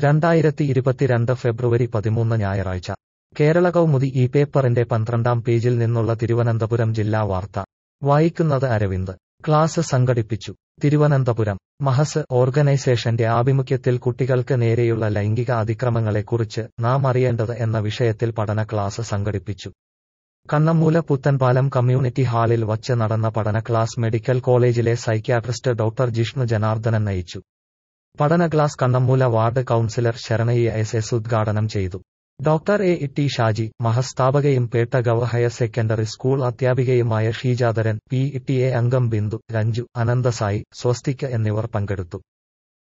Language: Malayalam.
രണ്ടായിരത്തി ഇരുപത്തിരണ്ട് ഫെബ്രുവരി പതിമൂന്ന് ഞായറാഴ്ച കേരള കൗമുദി ഈ പേപ്പറിന്റെ പന്ത്രണ്ടാം പേജിൽ നിന്നുള്ള തിരുവനന്തപുരം ജില്ലാ വാർത്ത വായിക്കുന്നത് അരവിന്ദ് ക്ലാസ് സംഘടിപ്പിച്ചു തിരുവനന്തപുരം മഹസ് ഓർഗനൈസേഷന്റെ ആഭിമുഖ്യത്തിൽ കുട്ടികൾക്ക് നേരെയുള്ള ലൈംഗിക അതിക്രമങ്ങളെക്കുറിച്ച് നാം അറിയേണ്ടത് എന്ന വിഷയത്തിൽ പഠന ക്ലാസ് സംഘടിപ്പിച്ചു കണ്ണമ്മൂല പുത്തൻപാലം കമ്മ്യൂണിറ്റി ഹാളിൽ വച്ച് നടന്ന പഠന ക്ലാസ് മെഡിക്കൽ കോളേജിലെ സൈക്യാട്രിസ്റ്റ് ഡോക്ടർ ജിഷ്ണു ജനാർദ്ദനൻ നയിച്ചു പഠന class Kannammoola ward councillor Saranayya S S ഉദ്ഘാടനം ചെയ്തു ഡോക്ടർ എ ടി ഷാജി മഹസ്ഥാപകയും പേട്ട ഗവ ഹയർ സെക്കൻഡറി സ്കൂൾ അധ്യാപികയുമായ ഷീജാധരൻ പി ടി എ അംഗം ബിന്ദു രഞ്ജു അനന്തസായി സ്വസ്തിക്ക് എന്നിവർ പങ്കെടുത്തു